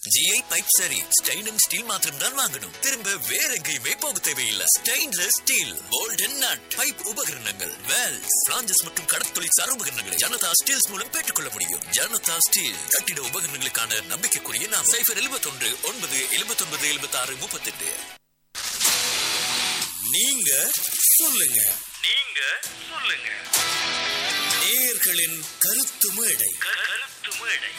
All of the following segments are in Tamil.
ஜிஐ பைப் சரி ஸ்டெயின் அண்ட் ஸ்டீல் மாத்திரம் தான் வாங்கணும் திரும்ப வேற எங்கேயுமே போக தேவையில்லை stainless steel bolt and nut pipe உபகரணங்கள் வேல்ஸ் பிளாஞ்சஸ் மற்றும் கடற்தொழில் உபகரணங்களை ஜனதா ஸ்டீல்ஸ் மூலம் பெற்றுக்கொள்ள முடியும் ஜனதா ஸ்டீல் கட்டிட உபகரணங்களுக்கான நம்பிக்கைக்குரிய நாம் சைபர் எழுபத்தொன்று ஒன்பது எழுபத்தொன்பது எழுபத்தி ஆறு முப்பத்தெட்டு நீங்க சொல்லுங்க நீங்க சொல்லுங்க நேயர்களின் கருத்து மேடை கருத்து மேடை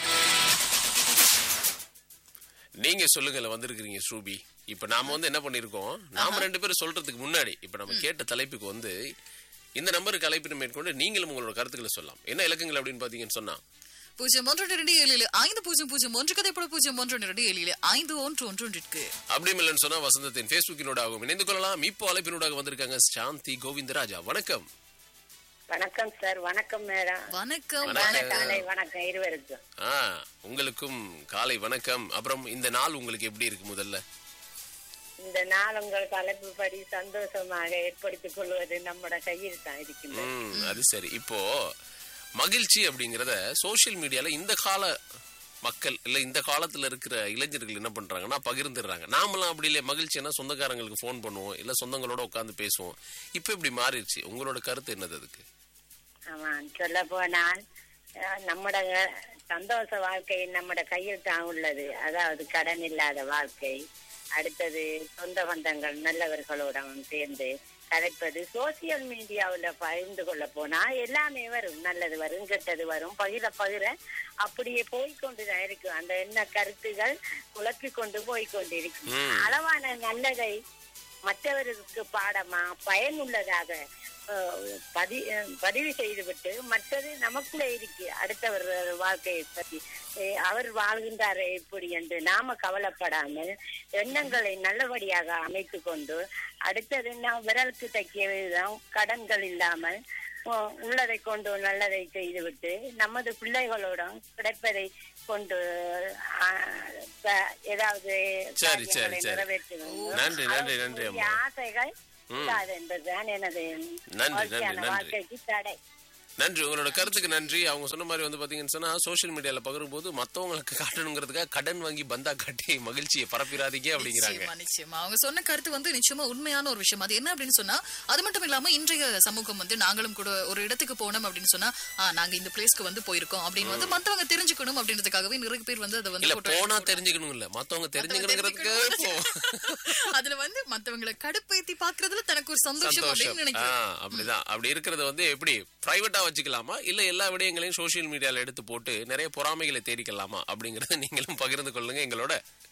நீங்க சொல்லுங்கல வந்திருக்கிறீங்க ஸ்ரூபி இப்ப நாம வந்து என்ன பண்ணிருக்கோம் நாம ரெண்டு பேரும் சொல்றதுக்கு முன்னாடி இப்ப நம்ம கேட்ட தலைப்புக்கு வந்து இந்த நம்பருக்கு அழைப்பினை மேற்கொண்டு நீங்களும் உங்களோட கருத்துக்களை சொல்லலாம் என்ன இலக்கங்கள் அப்படின்னு பாத்தீங்கன்னு சொன்னா பூஜ்ஜியம் ஒன்று இரண்டு ஏழில் ஐந்து பூஜ்ஜியம் பூஜ்ஜியம் ஒன்று கதைப்பட பூஜ்ஜியம் ஒன்று இரண்டு ஏழில் ஐந்து ஒன்று ஒன்று ஒன்றிற்கு அப்படி இல்லைன்னு சொன்னா வசந்தத்தின் பேஸ்புக்கினூடாகவும் இணைந்து கொள்ளலாம் இப்போ அழைப்பினூடாக வந்திருக்காங்க சாந்தி கோவிந்தராஜா வணக்கம் வணக்கம் சார் வணக்கம் மேடம் வணக்கம் வணக்கம். காலை வணக்கம் இருவருக்கும் ஆ உங்களுக்கும் காலை வணக்கம் அப்புறம் இந்த நாள் உங்களுக்கு எப்படி இருக்கு முதல்ல இந்த நாள் உங்கள் தலைப்புப்படி சந்தோஷமாக ஏற்படுத்திக் கொள்வது நம்மட கையில் தான் இருக்கின்றது ம் அது சரி இப்போ மகிழ்ச்சி அப்படிங்கறத சோஷியல் மீடியால இந்த கால மக்கள் இல்ல இந்த காலத்துல இருக்கிற இளைஞர்கள் என்ன பண்றாங்கன்னா பகிர்ந்துடுறாங்க நாமெல்லாம் அப்படி இல்லையா மகிழ்ச்சினா சொந்தக்காரங்களுக்கு ஃபோன் பண்ணுவோம் இல்ல சொந்தங்களோட உட்காந்து பேசுவோம் இப்போ இப்படி மாறிடுச்சு உங்களோட கருத்து என்னது அதுக்கு ஆமா சொல்ல போனால் அஹ், நம்மட சந்தோஷ வாழ்க்கை நம்மட கையில் தான் உள்ளது அதாவது கடன் இல்லாத வாழ்க்கை அடுத்தது சொந்த பந்தங்கள் நல்லவர்களுடன் சேர்ந்து கதைப்பது சோசியல் மீடியாவுல பகிர்ந்து கொள்ள போனா எல்லாமே வரும் நல்லது வரும் கெட்டது வரும் பகிர பகிர அப்படியே போய்கொண்டுதான் இருக்கும் அந்த என்ன கருத்துகள் குழப்பிக் கொண்டு போய்கொண்டிருக்கும் ம். அளவான நல்லதை மற்றவருக்கு பாடமா பயனுள்ளதாக அஹ், பதி அஹ், பதிவு செய்துவிட்டு மற்றது நமக்குள்ள இருக்கு அடுத்தவர் வாழ்க்கையை பற்றி அஹ், அவர் வாழ்கின்றார் எப்படி என்று நாம கவலைப்படாமல் எண்ணங்களை நல்லபடியாக அமைத்து கொண்டு அடுத்தது நாம் விரலுக்கு தைக்கிய விதம் கடன்கள் இல்லாமல் அஹ், உள்ளதை கொண்டு நல்லதை செய்துவிட்டு நமது பிள்ளைகளோட கிடைப்பதை கொண்டு அஹ், ப- ஏதாவது சரி, சரி, காரியங்களை சரி. நிறைவேற்ற வேண்டும். நன்றி, நன்றி, நன்றி, அவர்களுடைய அம்மா. ஆசைகள் கூடாது என்பதுதான் எனது நன்றி, வாழ்க்கையான நன்றி. வாழ்க்கைக்கு தடை நன்றி உங்களோட கருத்துக்கு நன்றி அவங்க சொன்ன மாதிரி வந்து பாத்தீங்கன்னு சொன்னா சோஷியல் மீடியால பகிரும் போது மத்தவங்களுக்கு காட்டணுங்கிறதுக்காக கடன் வாங்கி பந்தா காட்டி மகிழ்ச்சியை பரப்பிடாதீங்க அப்படிங்கிறாங்க நிச்சயமா நிச்சயமா அவங்க சொன்ன கருத்து வந்து நிச்சயமா உண்மையான ஒரு விஷயம் அது என்ன அப்படின்னு சொன்னா அது மட்டும் இல்லாம இன்றைய சமூகம் வந்து நாங்களும் கூட ஒரு இடத்துக்கு போனோம் அப்படின்னு சொன்னா ஆ, நாங்க இந்த பிளேஸ்க்கு வந்து போயிருக்கோம் அப்படின்னு வந்து மத்தவங்க தெரிஞ்சுக்கணும் அப்படின்றதுக்காகவே நிறைய பேர் வந்து அதை வந்து இல்ல photo போனா எடுத்து தெரிஞ்சுக்கணும் இல்ல மத்தவங்க தெரிஞ்சுக்கணுங்கிறதுக்கு தெரிஞ்சுக்கணும். அதுல வந்து மத்தவங்களை கடுப்பேத்தி பாக்குறதுல தனக்கு ஒரு சந்தோஷம் சந்தோஷம் அப்படின்னு ஆ, நினைக்கிறேன் அப்படிதான் அப்படி இருக்கிறத வந்து எப்படி பிரைவேட்டா வச்சுக்கலாமா இல்ல எல்லா விடயங்களையும் சோஷியல் மீடியால எடுத்து போட்டு நிறைய பொறாமைகளை தேடிக்கலாமா அப்படிங்கறத நீங்களும் பகிர்ந்து கொள்ளுங்க எங்களோட